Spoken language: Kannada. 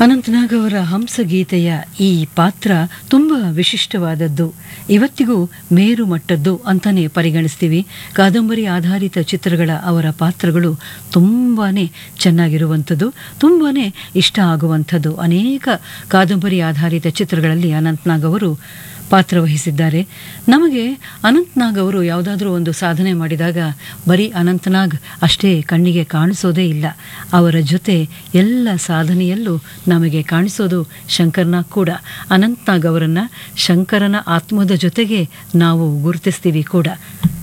ಅನಂತನಾಗ್ ಅವರ ಹಂಸಗೀತೆಯ ಈ ಪಾತ್ರ ತುಂಬ ವಿಶಿಷ್ಟವಾದದ್ದು ಇವತ್ತಿಗೂ ಮೇರು ಮಟ್ಟದ್ದು ಅಂತಾನೆ ಪರಿಗಣಿಸ್ತೀವಿ ಕಾದಂಬರಿ ಆಧಾರಿತ ಚಿತ್ರಗಳ ಅವರ ಪಾತ್ರಗಳು ತುಂಬಾ ಚೆನ್ನಾಗಿರುವಂಥದ್ದು ತುಂಬಾ ಇಷ್ಟ ಆಗುವಂಥದ್ದು ಅನೇಕ ಕಾದಂಬರಿ ಆಧಾರಿತ ಚಿತ್ರಗಳಲ್ಲಿ ಅನಂತನಾಗ್ ಅವರು ಪಾತ್ರವಹಿಸಿದ್ದಾರೆ ನಮಗೆ ಅನಂತನಾಗ್ ಅವರು ಯಾವುದಾದ್ರೂ ಒಂದು ಸಾಧನೆ ಮಾಡಿದಾಗ ಬರೀ ಅನಂತನಾಗ್ ಅಷ್ಟೇ ಕಣ್ಣಿಗೆ ಕಾಣಿಸೋದೇ ಇಲ್ಲ ಅವರ ಜೊತೆ ಎಲ್ಲ ಸಾಧನೆಯಲ್ಲೂ ನಮಗೆ ಕಾಣಿಸೋದು ಶಂಕರ್ನಾಗ್ ಕೂಡ ಅನಂತನಾಗ್ ಅವರನ್ನು ಶಂಕರನ ಆತ್ಮದ ಜೊತೆಗೆ ನಾವು ಗುರುತಿಸ್ತೀವಿ ಕೂಡ